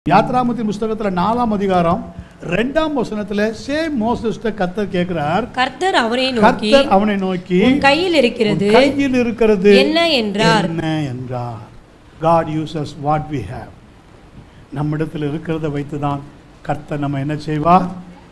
யாத்ராமத்தின் புஸ்தகத்துல நாலாம் அதிகாரம் ரெண்டாம் வசனத்துல சேம் மோசஸ்ட கத்தர் கேட்கிறார் கர்த்தர் அவனை நோக்கி கர்த்தர் அவனை நோக்கி உன் கையில் இருக்கிறது உன் கையில் இருக்கிறது என்ன என்றார் என்ன என்றார் God uses what we have நம்மிடத்தில் இருக்கிறத வைத்துதான் கர்த்தர் நம்ம என்ன செய்வார்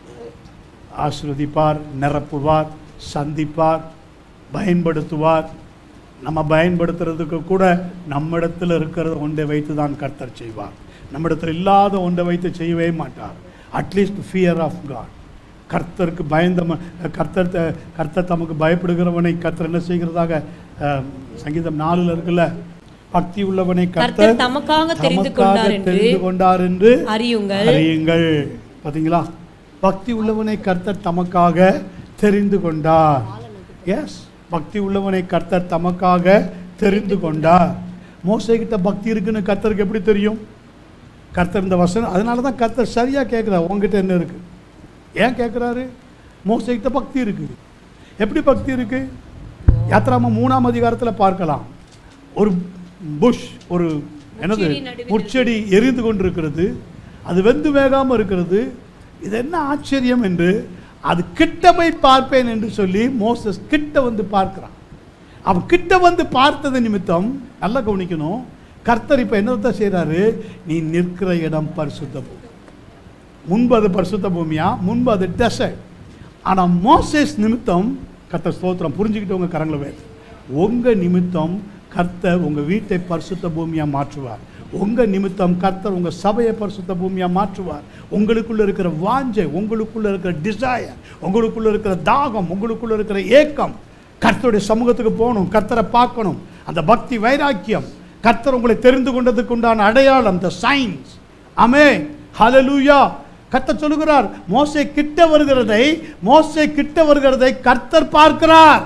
ஆசிர்வதிப்பார் நிரப்புவார் சந்திப்பார் பயன்படுத்துவார் நம்ம பயன்படுத்துறதுக்கு கூட நம்மிடத்தில் இருக்கிறத ஒன்றை வைத்து தான் கர்த்தர் செய்வார் நம்மிடத்தில் இல்லாத ஒன்றை வைத்து செய்யவே மாட்டார் அட்லீஸ்ட் ஃபியர் ஆஃப் காட் கர்த்தருக்கு பயந்த ம- கர்த்தர் த- கர்த்தர் தமக்கு பயப்படுகிறவனை கர்த்தர் என்ன செய்கிறதாக அஹ், சங்கீதம் நாலுல இருக்குல்ல பக்தி உள்ளவனை கர்த்தர் கர்த்தர் தமக்காக தெரிந்து தமக்காக கொண்டார் என்று தெரிந்து கொண்டார் என்று அறியுங்கள் அறியுங்கள் பாத்தீங்களா பக்தி உள்ளவனை கர்த்தர் தமக்காக தெரிந்து கொண்டார் எஸ் பக்தி உள்ளவனை கர்த்தர் தமக்காக தெரிந்து கொண்டார் மோசே கிட்ட பக்தி இருக்குன்னு கர்த்தருக்கு எப்படி தெரியும் கர்த்தர் இந்த வசனம் அதனால தான் கர்த்தர் சரியா கேட்குறார் உங்ககிட்ட என்ன இருக்கு ஏன் கேட்குறாரு மோசே கிட்ட பக்தி இருக்கு எப்படி பக்தி இருக்கு யாத்ராம மூணாம் அதிகாரத்துல பார்க்கலாம் ஒரு புஷ் ஒரு என்னது முட்செடி நடுவில் முட்செடி எரிந்து கொண்டிருக்கிறது அது வெந்து வேகாம இருக்கிறது இது என்ன ஆச்சரியம் என்று அது கிட்ட போய் பார்ப்பேன் என்று சொல்லி மோசஸ் கிட்ட வந்து பார்க்கிறான் அவன் கிட்ட வந்து பார்த்தது நிமித்தம் நல்லா கவனிக்கணும் கர்த்தர் இப்ப என்னத்தை செய்றாரு நீ நிற்கிற இடம் பரிசுத்த பூமி முன்பு அது பரிசுத்த பூமியா முன்பு அது டெசர்ட் ஆனா மோசேஸ் நிமித்தம் கர்த்தர் ஸ்தோத்திரம் புரிஞ்சுக்கிட்டு உங்க கரங்களை வேறு உங்க நிமித்தம் கர்த்தர் உங்க வீட்டை பரிசுத்த பூமியா மாற்றுவார் உங்க நிமித்தம் கர்த்தர் உங்க சபையை பரிசுத்த பூமியா மாற்றுவார் உங்களுக்குள்ள இருக்கிற வாஞ்சை உங்களுக்குள்ள இருக்கிற டிசையர் உங்களுக்குள்ள இருக்கிற தாகம் உங்களுக்குள்ள இருக்கிற ஏக்கம் கர்த்தருடைய சமூகத்துக்கு போகணும் கர்த்தரை பார்க்கணும் அந்த பக்தி வைராக்கியம் கர்த்தர் உங்களை தெரிந்து கொண்டதுக்கு உண்டான அடையாளம் த சைன்ஸ் ஆமே ஹalleluya கர்த்தர் சொல்லுகிறார் மோசே கிட்ட வருகிறதை மோசே கிட்ட வருகிறதை கர்த்தர் பார்க்கிறார்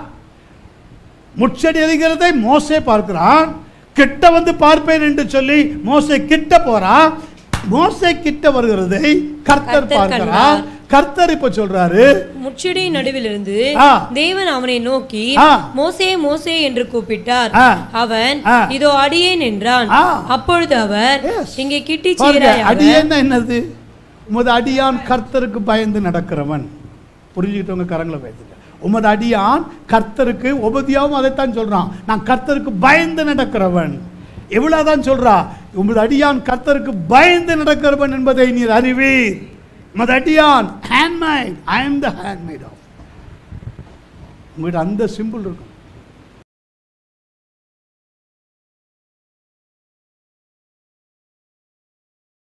முச்செடி எறிகிறதை மோசே பார்க்கிறான் கிட்ட வந்து பார்ப்பேன் என்று சொல்லி மோசே கிட்ட போறான் மோசே கிட்ட வருகிறதை கர்த்தர் கர்த்தர் பார்க்கிறார் கர்த்தர் இப்ப சொல்றாரு முச்செடியின் நடுவிலிருந்து ஆ. தேவன் அவனை நோக்கி ஆ. மோசே மோசே என்று கூப்பிட்டார் ஆ. அவன் ஆ. இதோ அடியேன் என்றான் ஆ. அப்பொழுது அவர் Yes. இங்கே கிட்டி பாருங்க, சீராயாக அடியேன்னா என்னது உமது அடியான் கர்த்தருக்கு பயந்து நடக்கிறவன் புரிஞ்சுக்கிட்டவங்க கரங்களை வைத்துக்க உமது அடியான் கர்த்தருக்கு உபதியாவும் அதைத்தான் சொல்றான் நான் கர்த்தருக்கு பயந்து நடக்கிறவன் எவ்வளவுதான் சொல்றா உமது அடியான் கர்த்தருக்கு பயந்து நடக்கிறவன் என்பதை நீர் அறிவீர் உமது அடியான் ஹேண்ட்மைட் ஐ எம் த ஹேண்ட்மைட் ஆஃப் உங்கள்கிட்ட அந்த சிம்பிள் இருக்கும்